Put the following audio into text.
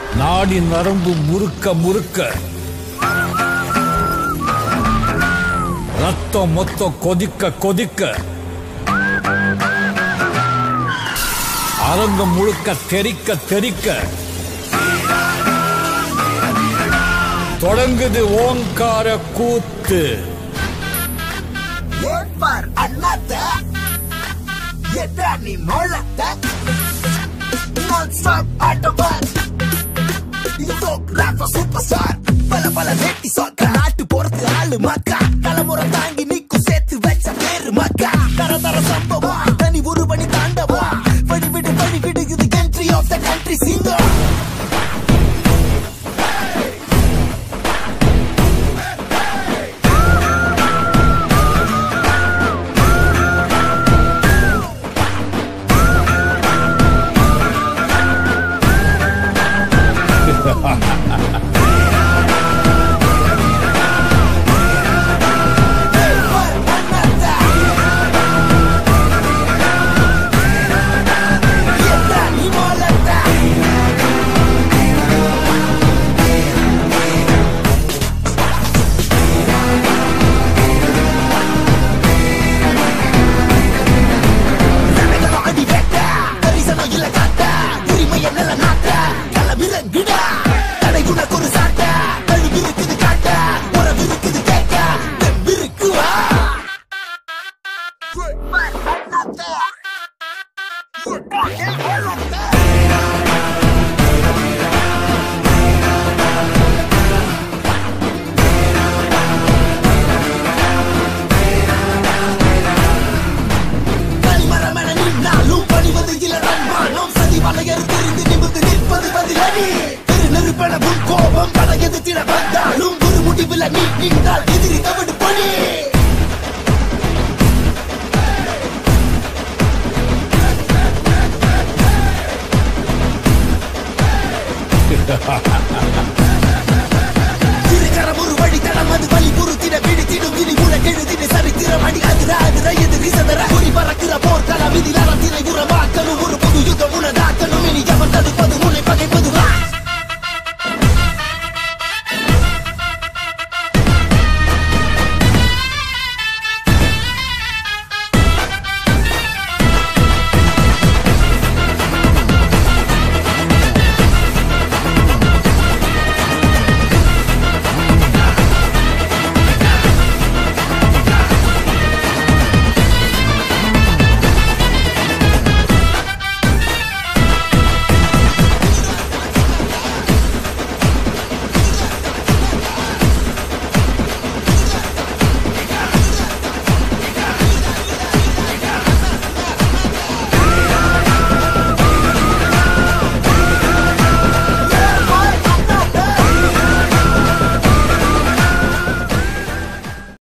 நாடி நரம்பு முறுக்க முறுக்க ரத்தம் மொத்தம் கொதிக்க கொதிக்க அரங்கம் முழுக்க தெறிக்க தெறிக்க தொடங்குது ஓங்கார கூத்து ஏற்பார் அண்ணாத்த எதா நீ மொழத்த நான் ஸ்டாப் ஆட்டோபார் இது தோக் ராப்ப சூப்பர் ஸ்டார் பல பல நெட்டி சொக்க நாட்டு போறது ஆளு மக்கா தலைமுறை தாங்கி நிக்கும் சேர்த்து வச்ச பேரு மக்கா தர தர சம்பவம் தனி ஒரு பணி தாண்டவா வழி விடு வழி விடு இது கண்ட்ரி ஆஃப் த கண்ட்ரி சிங்கம் ஏற்பார் அண்ணாத்த எதா நீ மொழத்த சனகலம் அடி வேட்ட, கரிசனம் இல்ல காட்ட, உரிமை என்னல நாட்ட, களமிறங்குடா. தடை உனக்கு ஒரு சாட்ட, கழுவி இருக்குது காட்ட, உறவு இருக்குது கேட்க, தெம்பிருக்கு வா. அண்ணாத்த.